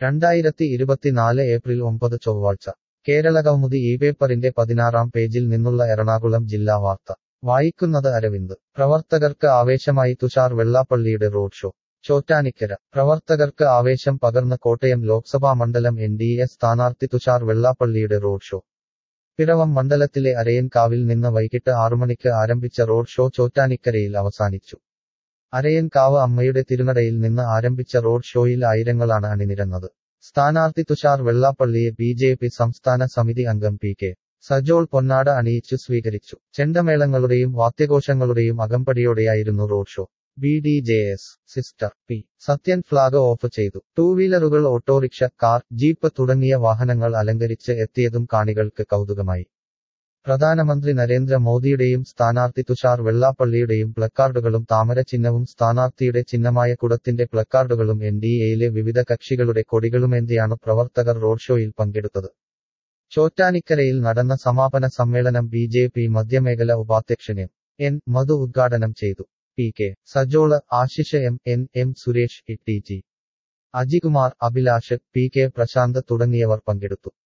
രണ്ടായിരത്തി ഇരുപത്തിനാല് ഏപ്രിൽ ഒമ്പത് ചൊവ്വാഴ്ച കേരളകൗമുദി ഈ പേപ്പറിന്റെ പതിനാറാം പേജിൽ നിന്നുള്ള എറണാകുളം ജില്ലാ വാർത്ത വായിക്കുന്നത് അരവിന്ദ് പ്രവർത്തകർക്ക് ആവേശമായി തുഷാർ വെള്ളാപ്പള്ളിയുടെ റോഡ് ഷോ ചോറ്റാനിക്കര പ്രവർത്തകർക്ക് ആവേശം പകർന്ന് കോട്ടയം ലോക്സഭാ മണ്ഡലം എൻ ഡി എ സ്ഥാനാർത്ഥി തുഷാർ വെള്ളാപ്പള്ളിയുടെ റോഡ് ഷോ പിറവം മണ്ഡലത്തിലെ അരയൻകാവിൽ നിന്ന് വൈകിട്ട് ആറുമണിക്ക് ആരംഭിച്ച റോഡ് ഷോ ചോറ്റാനിക്കരയിൽ അവസാനിച്ചു അരയൻകാവ് അമ്മയുടെ തിരുനടയിൽ നിന്ന് ആരംഭിച്ച റോഡ് ഷോയിൽ ആയിരങ്ങളാണ് അണിനിരന്നത് സ്ഥാനാർത്ഥി തുഷാർ വെള്ളാപ്പള്ളിയെ ബി ജെ പി സംസ്ഥാന സമിതി അംഗം പി കെ സജോൾ പൊന്നാട അണിയിച്ചു സ്വീകരിച്ചു ചെണ്ടമേളങ്ങളുടെയും വാദ്യഘോഷങ്ങളുടെയും അകമ്പടിയോടെയായിരുന്നു road show B D J S sister P Sathyan flag off ചെയ്തു ടൂ വീലറുകൾ ഓട്ടോറിക്ഷ കാർ ജീപ്പ് തുടങ്ങിയ വാഹനങ്ങൾ അലങ്കരിച്ച് എത്തിയതും കാണികൾക്ക് കൗതുകമായി പ്രധാനമന്ത്രി നരേന്ദ്ര മോദിയുടെയും സ്ഥാനാർത്ഥി തുഷാർ വെള്ളാപ്പള്ളിയുടെയും പ്ലക്കാർഡുകളും താമര ചിഹ്നവും സ്ഥാനാർത്ഥിയുടെ ചിഹ്നമായ കുടത്തിന്റെ പ്ലക്കാർഡുകളും എൻ ഡി എയിലെ വിവിധ കക്ഷികളുടെ കൊടികളുമേന്തിയാണ് പ്രവർത്തകർ റോഡ് ഷോയിൽ പങ്കെടുത്തത് ചോറ്റാനിക്കരയിൽ നടന്ന സമാപന സമ്മേളനം ബി ജെ പി മധ്യമേഖല ഉപാധ്യക്ഷൻ എം എൻ മധു ഉദ്ഘാടനം ചെയ്തു P K Sajol Ashish M N M Suresh E T G Ajikumar Abhilash P K Prashanth തുടങ്ങിയവർ പങ്കെടുത്തു